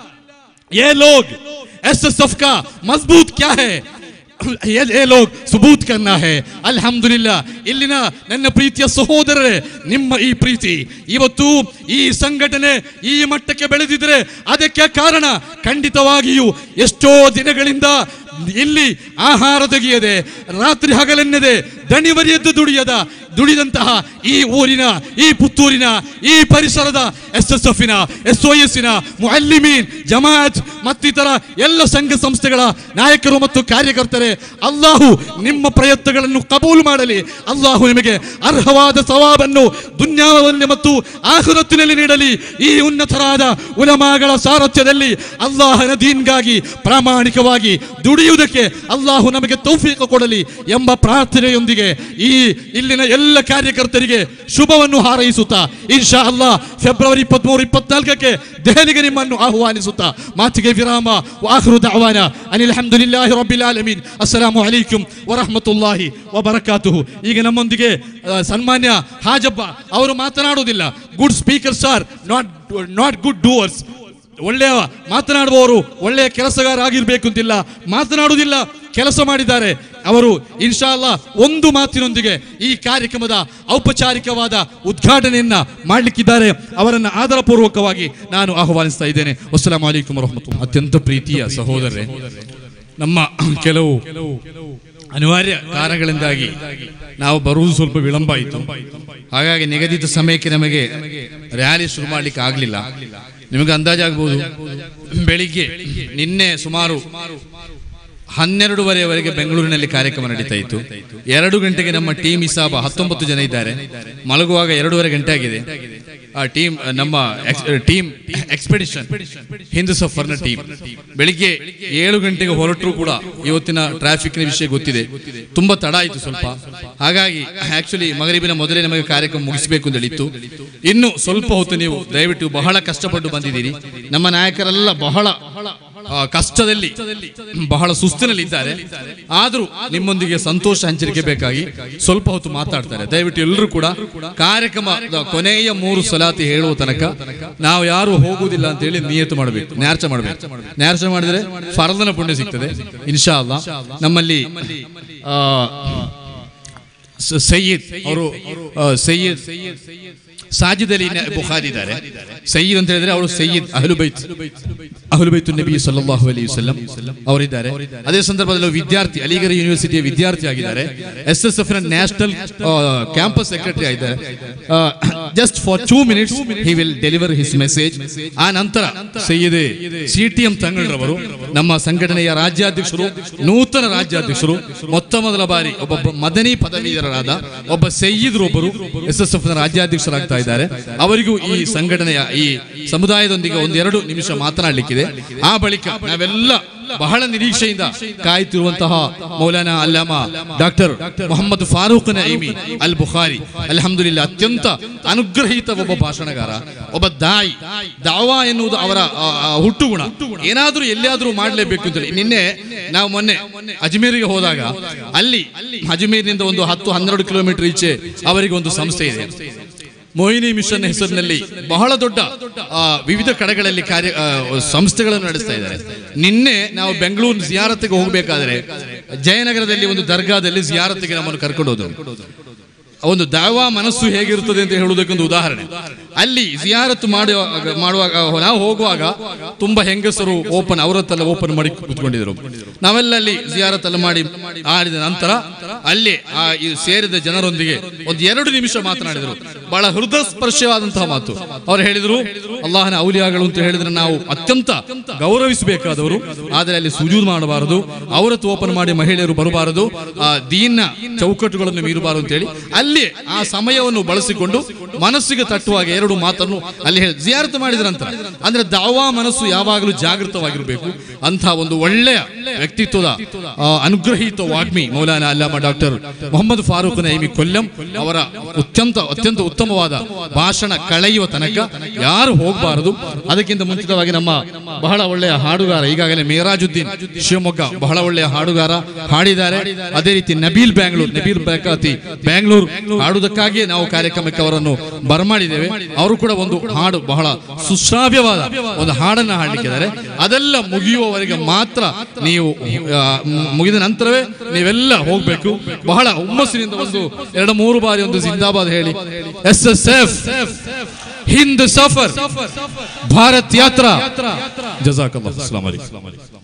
ये लोग एसएसएफ का मजबूत क्या है ये ये लोग ಸುಬೂತ್ ಕರ್ನಾ ಹೇ ಅಲ್ಹಮ್ದುಲಿಲ್ಲಾ ಇಲ್ಲಿನ ನನ್ನ ಪ್ರೀತಿಯ ಸಹೋದರರೇ ನಿಮ್ಮ ಈ ಪ್ರೀತಿ ಇವತ್ತು ಈ ಸಂಘಟನೆ ಈ ಮಟ್ಟಕ್ಕೆ ಬೆಳೆದಿದ್ರೆ ಅದಕ್ಕೆ ಕಾರಣ ಖಂಡಿತವಾಗಿಯೂ ಎಷ್ಟೋ ದಿನಗಳಿಂದ ಇಲ್ಲಿ ಆಹಾರ ತೆಗೆಯದೆ ರಾತ್ರಿ ಹಗಲೆನ್ನದೆ ದಣಿವರಿಯದ್ದು ದುಡಿಯದ ದುಡಿದಂತಹ ಈ ಊರಿನ ಈ ಪುತ್ತೂರಿನ ಈ ಪರಿಸರದ ಎಸ್ ಎಸ್ ಎಫ್ನ ಎಸ್ ಒ ಎಸ್ಸಿನ ಮುಅಲ್ಲಿಮೀನ್ ಜಮಾತ್ ಮತ್ತಿತರ ಎಲ್ಲ ಸಂಘ ಸಂಸ್ಥೆಗಳ ನಾಯಕರು ಮತ್ತು ಕಾರ್ಯಕರ್ತರೆ ಅಲ್ಲಾಹು ನಿಮ್ಮ ಪ್ರಯತ್ನಗಳನ್ನು ಕಬೂಲು ಮಾಡಲಿ ಅಲ್ಲಾಹು ನಿಮಗೆ ಅರ್ಹವಾದ ಸವಾಬನ್ನು ದುನ್ಯಾವಲ್ಲಿ ಮತ್ತು ಆಹುರತ್ತಿನಲ್ಲಿ ನೀಡಲಿ ಈ ಉನ್ನತರಾದ ಉಲಮಾಗಳ ಸಾರಥ್ಯದಲ್ಲಿ ಅಲ್ಲಾಹನ ದೀನ್ಗಾಗಿ ಪ್ರಾಮಾಣಿಕವಾಗಿ ದುಡಿಯುವುದಕ್ಕೆ ಅಲ್ಲಾಹು ನಮಗೆ ತೌಫೀಕ ಕೊಡಲಿ ಎಂಬ ಪ್ರಾರ್ಥನೆಯೊಂದಿಗೆ ಈ ಇಲ್ಲಿನ ಎಲ್ಲ ಕಾರ್ಯಕರ್ತರಿಗೆ ಶುಭವನ್ನು ಹಾರೈಸುತ್ತಾ ಇನ್ಶಾ ಅಲ್ಲಾ ಫೆಬ್ರವರಿ ಇಪ್ಪತ್ಮೂರು ಇಪ್ಪತ್ನಾಲ್ಕಕ್ಕೆ ದೆಹಲಿಗೆ ನಿಮ್ಮನ್ನು ಆಹ್ವಾನಿಸುತ್ತಾ ಮಾತಿಗೆ ವಿರಾಮ ವಾಹರು ದಾವಾನ ಅನಿಲ್ ಅಲ್ಹಮ್ದುಲಿಲ್ಲಾಹಿ ರಬ್ಬಿಲ್ ಆಲಮೀನ್ ಅಸ್ಸಲಾಮು ಅಲೈಕುಂ ವರಹಮತುಲ್ಲಾಹಿ ವಬರಕಾತುಹು ಈಗ ನಮ್ಮೊಂದಿಗೆ ಆ, ಸನ್ಮಾನ್ಯ ಹಾಜಬ್ಬ ಅವರು ಮಾತನಾಡುವುದಿಲ್ಲ good speakers are not not good doers ಒಳ್ಳೆಯ ಮಾತನಾಡುವವರು ಒಳ್ಳೆಯ ಕೆಲಸಗಾರ ಆಗಿರ್ಬೇಕು ಅಂತಿಲ್ಲ ಮಾತನಾಡುವುದಿಲ್ಲ ಕೆಲಸ ಮಾಡಿದ್ದಾರೆ ಅವರು ಇನ್ಶಾ ಅಲ್ಲಾ ಒಂದು ಮಾತಿನೊಂದಿಗೆ ಈ ಕಾರ್ಯಕ್ರಮದ ಔಪಚಾರಿಕವಾದ ಉದ್ಘಾಟನೆಯನ್ನ ಮಾಡಲಿಕ್ಕಿದ್ದಾರೆ ಅವರನ್ನು ಆದರಪೂರ್ವಕವಾಗಿ ನಾನು ಆಹ್ವಾನಿಸ್ತಾ ಇದ್ದೇನೆ ಅಸ್ಸಲಾಂ ಅಲೈಕುಂ ವರಹಮತುಲ್ಲಾಹಿ ಅತ್ಯಂತ ಪ್ರೀತಿಯ ಸಹೋದರರೇ ನಮ್ಮ ಕೆಲವು ಅನಿವಾರ್ಯ ಕಾರಣಗಳಿಂದಾಗಿ ನಾವು ಬರುವುದು ಸ್ವಲ್ಪ ವಿಳಂಬ ಆಯಿತು ಹಾಗಾಗಿ ನಿಗದಿತ ಸಮಯಕ್ಕೆ ನಮಗೆ ರ್ಯಾಲಿ ಶುರು ಮಾಡಲಿಕ್ಕೆ ಆಗಲಿಲ್ಲ ನಿಮಗೆ ಅಂದಾಜಾಗಬಹುದು ಬೆಳಿಗ್ಗೆ ನಿನ್ನೆ ಸುಮಾರು ಹನ್ನೆರಡುವರೆಯವರೆಗೆ ಬೆಂಗಳೂರಿನಲ್ಲಿ ಕಾರ್ಯಕ್ರಮ ನಡೀತಾ ಇತ್ತು ಎರಡು ಗಂಟೆಗೆ ನಮ್ಮ ಟೀಮ್ ಇಸಾಬ ಹತ್ತೊಂಬತ್ತು ಜನ ಇದ್ದಾರೆ ಮಲಗುವಾಗ ಎರಡೂವರೆ ಗಂಟೆ ಆಗಿದೆ ಆ ಟೀಮ್ ನಮ್ಮ ಟೀಮ್ ಎಕ್ಸ್ಪೆಡಿಷನ್ ಹಿಂದೂ ಸಫರ್ನ ಟೀಮ್ ಬೆಳಿಗ್ಗೆ ಏಳು ಗಂಟೆಗೆ ಹೊರಟರು ಕೂಡ ಇವತ್ತಿನ ಟ್ರಾಫಿಕ್ನ ವಿಷಯ ಗೊತ್ತಿದೆ ತುಂಬಾ ತಡ ಆಯಿತು ಸ್ವಲ್ಪ ಹಾಗಾಗಿ ಆಕ್ಚುಲಿ ಮಗರಿಬಿನ ಮೊದಲೇ ನಮಗೆ ಕಾರ್ಯಕ್ರಮ ಮುಗಿಸಬೇಕು ಅಂತ ಹೇಳಿತ್ತು ಇನ್ನು ಸ್ವಲ್ಪ ಹೊತ್ತು ನೀವು ದಯವಿಟ್ಟು ಬಹಳ ಕಷ್ಟಪಟ್ಟು ಬಂದಿದ್ದೀರಿ ನಮ್ಮ ನಾಯಕರೆಲ್ಲ ಬಹಳ ಆ, ಕಷ್ಟದಲ್ಲಿ ಬಹಳ ಸುಸ್ತಿನಲ್ಲಿದ್ದಾರೆ ಆದರೂ ನಿಮ್ಮೊಂದಿಗೆ ಸಂತೋಷ ಹಂಚಿಕೆ ಬೇಕಾಗಿ ಸ್ವಲ್ಪ ಹೊತ್ತು ಮಾತಾಡ್ತಾರೆ ದಯವಿಟ್ಟು ಎಲ್ಲರೂ ಕೂಡ ಕಾರ್ಯಕ್ರಮದ ಕೊನೆಯ ಮೂರು ಸಲಾತಿ ಹೇಳುವ ತನಕ ನಾವು ಯಾರು ಹೋಗುವುದಿಲ್ಲ ಅಂತ ಹೇಳಿ ನಿಯತು ಮಾಡಬೇಕು ನ್ಯಾರ್ಚ ಮಾಡಬೇಕು ನ್ಯಾರ್ಚ ಮಾಡಿದ್ರೆ ಫರದನ ಪುಣ್ಯ ಸಿಗ್ತದೆ ಇನ್ಶಾ ಅಲ್ಲಾ ನಮ್ಮಲ್ಲಿ ಆ, ಸ- ಸಯ್ಯದ್ ಅವರು ಆ, ಸಯ್ಯದ್ ಸಾಜಿದ್ ಅಲಿ ನ- ಬುಖಾರಿ ಇದ್ದಾರೆ ಸಯ್ಯದ್ ಅಂತ ಹೇಳಿದ್ರೆ ಅವರು ಸಯ್ಯದ್ ಅಹ್ಲುಬೈತ್ ಅಹ್ಲುಬೈತ್ ನಬಿ ಸಲ್ಲಲ್ಲಾಹು ಅಲೈಹಿ ವಸಲ್ಲಂ ಅವರಿದ್ದಾರೆ ಅದೇ ಸಂದರ್ಭದಲ್ಲಿ ಅವರು ವಿದ್ಯಾರ್ಥಿ ಅಲಿಗಢ ಯೂನಿವರ್ಸಿಟಿಯ ವಿದ್ಯಾರ್ಥಿ ಆಗಿದ್ದಾರೆ ಎಸ್ ಎಸ್ ಎಫ್ ನ ನ್ಯಾಷನಲ್ ಕ್ಯಾಂಪಸ್ ಸೆಕ್ರೆಟರಿ ಆಗಿದ್ದಾರೆ just for two minutes he will deliver his message ಆ ನಂತರ ಸಯ್ಯದೆ ಸಿ ಟಿ ಎಂ ತಂಗಳರವರು ನಮ್ಮ ಸಂಘಟನೆಯ ರಾಜ್ಯಾಧ್ಯಕ್ಷರು ನೂತನ ರಾಜ್ಯಾಧ್ಯಕ್ಷರು ಮೊತ್ತ ಮೊದಲ ಬಾರಿ ಒಬ್ಬ ಮದನಿ ಪದವೀಧರರಾದ ಒಬ್ಬ ಸಯ್ಯಿದ್ರೊಬ್ಬರು ಎಸ್ ಎಸ್ ಎಫ್ ನ ರಾಜ್ಯಾಧ್ಯಕ್ಷರಾಗ್ತಾ ಇದ್ದಾರೆ ಅವರಿಗೂ ಈ ಸಂಘಟನೆಯ ಈ ಸಮುದಾಯದೊಂದಿಗೆ ಒಂದೆರಡು ನಿಮಿಷ ಮಾತನಾಡಲಿಕ್ಕಿದೆ ಆ ಬಳಿಕ ನಾವೆಲ್ಲ ಬಹಳ ನಿರೀಕ್ಷೆಯಿಂದ ಕಾಯ್ತಿರುವಂತಹ ಮೌಲಾನಾ ಅಲ್ಲಾಮ ಡಾಕ್ಟರ್ ಮೊಹಮ್ಮದ್ ಫಾರೂಕ್ ನೈಮಿ ಅಲ್ ಬುಖಾರಿ ಅಲ್ಹಮ್ದುಲಿಲ್ಲ ಅತ್ಯಂತ ಅನುಗ್ರಹೀತ ಒಬ್ಬ ಭಾಷಣಗಾರ ಒಬ್ಬ ದಾಯಿ ದಾವಾ ಎನ್ನುವುದು ಅವರ ಆ, ಆ, ಹುಟ್ಟುಗುಣ ಏನಾದ್ರೂ ಎಲ್ಲಿಯಾದ್ರೂ ಮಾಡಲೇಬೇಕು ಅಂತೇಳಿ ನಿನ್ನೆ ನಾವು ಮೊನ್ನೆ ಅಜ್ಮೀರಿಗೆ ಹೋದಾಗ ಅಲ್ಲಿ ಅಜ್ಮೀರ್ನಿಂದ ಒಂದು ಹತ್ತು ಹನ್ನೆರಡು ಕಿಲೋಮೀಟರ್ ಈಚೆ ಅವರಿಗೆ ಒಂದು ಸಂಸ್ಥೆ ಇದೆ ಮೋಹಿನಿ ಮಿಷನ್ ಹೆಸರಿನಲ್ಲಿ ಬಹಳ ದೊಡ್ಡ ಆ, ವಿವಿಧ ಕಡೆಗಳಲ್ಲಿ ಕಾರ್ಯ ಆ, ಸಂಸ್ಥೆಗಳನ್ನು ನಡೆಸ್ತಾ ಇದ್ದಾರೆ ನಿನ್ನೆ ನಾವು ಬೆಂಗಳೂರು ಜಿಯಾರತ್ತಿಗೆ ಹೋಗಬೇಕಾದ್ರೆ ಜಯನಗರದಲ್ಲಿ ಒಂದು ದರ್ಗಾದಲ್ಲಿ ಜಿಯಾರತ್ತಿಗೆ ನಮ್ಮನ್ನು ಕರ್ಕೊಂಡು ಹೋದ್ರು ಒಂದು ದಾವಾ ಮನಸ್ಸು ಹೇಗಿರುತ್ತದೆ ಅಂತ ಹೇಳುವುದಕ್ಕೊಂದು ಉದಾಹರಣೆ ಅಲ್ಲಿ ಜಿಯಾರತ್ ಮಾಡುವಾಗ ಮಾಡುವಾಗ ನಾವು ಹೋಗುವಾಗ ತುಂಬಾ ಹೆಂಗಸರು ಓಪನ್ ಅವರತ್ತೆಲ್ಲ ಓಪನ್ ಮಾಡಿ ಕೂತ್ಕೊಂಡಿದ್ರು ನಾವೆಲ್ಲ ಅಲ್ಲಿ ಜಿಯಾರತ್ ಎಲ್ಲ ಮಾಡಿ ಆಡಿದ ನಂತರ ಅಲ್ಲಿ ಆ ಈ ಸೇರಿದ ಜನರೊಂದಿಗೆ ಒಂದು ಎರಡು ನಿಮಿಷ ಮಾತನಾಡಿದರು ಬಹಳ ಹೃದಯ ಸ್ಪರ್ಶವಾದಂತಹ ಮಾತು ಅವ್ರು ಹೇಳಿದ್ರು ಅಲ್ಲಾಹನ ಔಲಿಯಾಗಳು ಅಂತ ಹೇಳಿದ್ರೆ ನಾವು ಅತ್ಯಂತ ಗೌರವಿಸಬೇಕಾದವರು ಆದರೆ ಅಲ್ಲಿ ಸುಜೂದ್ ಮಾಡಬಾರದು ಅವರತ್ತು ಓಪನ್ ಮಾಡಿ ಮಹಿಳೆಯರು ಬರಬಾರದು ಆ ದೀನ ಚೌಕಟ್ಟುಗಳನ್ನು ಮೀರಬಾರದು ಅಂತೇಳಿ ಅಲ್ಲಿ ಆ ಸಮಯವನ್ನು ಬಳಸಿಕೊಂಡು ಮನಸ್ಸಿಗೆ ತಟ್ಟುವಾಗ ಎರಡು ಮಾತನ್ನು ಅಲ್ಲಿ ಹೇಳಿ ಜಿಯಾರತ್ ಮಾಡಿದ ನಂತರ ಅಂದ್ರೆ ದಾವಾ ಮನಸ್ಸು ಯಾವಾಗಲೂ ಜಾಗೃತವಾಗಿರಬೇಕು ಅಂತಹ ಒಂದು ಒಳ್ಳೆಯ ವ್ಯಕ್ತಿತ್ವದ ಆ, ಅನುಗ್ರಹೀತ ವಾಗ್ಮಿ ಮೌಲಾನಾ ಅಲ್ಲಾಮ ಡಾಕ್ಟರ್ ಮೊಹಮ್ಮದ್ ಫಾರೂಕ್ ನೈಮಿ ಕೊಲ್ಲಂ ಅವರ ಅತ್ಯಂತ ಅತ್ಯಂತ ಉತ್ತಮವಾದ ಭಾಷಣ ಕಳೆಯುವ ತನಕ ಯಾರು ಹೋಗಬಾರದು ಅದಕ್ಕಿಂತ ಮುಂಚಿತವಾಗಿ ನಮ್ಮ ಬಹಳ ಒಳ್ಳೆಯ ಹಾಡುಗಾರ ಈಗಾಗಲೇ ಮೇರಾಜುದ್ದೀನ್ ಶಿವಮೊಗ್ಗ ಬಹಳ ಒಳ್ಳೆಯ ಹಾಡುಗಾರ ಹಾಡಿದ್ದಾರೆ ಅದೇ ರೀತಿ ನಬೀಲ್ ಬ್ಯಾಂಗ್ಳೂರ್ ನಬೀಲ್ ಬ್ಯಾಕಾತಿ ಬ್ಯಾಂಗ್ಳೂರ್ ಹಾಡುವುದಕ್ಕಾಗಿಯೇ ನಾವು ಕಾರ್ಯಕ್ರಮಕ್ಕೆ ಅವರನ್ನು ಬರಮಾಡಿದ್ದೇವೆ ಅವರು ಕೂಡ ಒಂದು ಹಾಡು ಬಹಳ ಸುಶ್ರಾವ್ಯವಾದ ಒಂದು ಹಾಡನ್ನ ಹಾಡಲಿಕ್ಕಿದ್ದಾರೆ ಅದೆಲ್ಲ ಮುಗಿಯುವವರೆಗೆ ಮಾತ್ರ ನೀವು ಆ, ಮು- ಮುಗಿದ ನಂತರವೇ ನೀವೆಲ್ಲ ಹೋಗ್ಬೇಕು ಬಹಳ ಹುಮ್ಮಸ್ಸಿನಿಂದ ಒಂದು ಎರಡು ಮೂರು ಬಾರಿ ಒಂದು ಜಿಂದಾಬಾದ್ ಹೇಳಿ S S F Hind Safar Bharat Yatra ಜಜಾಕಲ್ಲಾಹ್ ಅಸ್ಸಲಾಮು ಅಲೈಕುಂ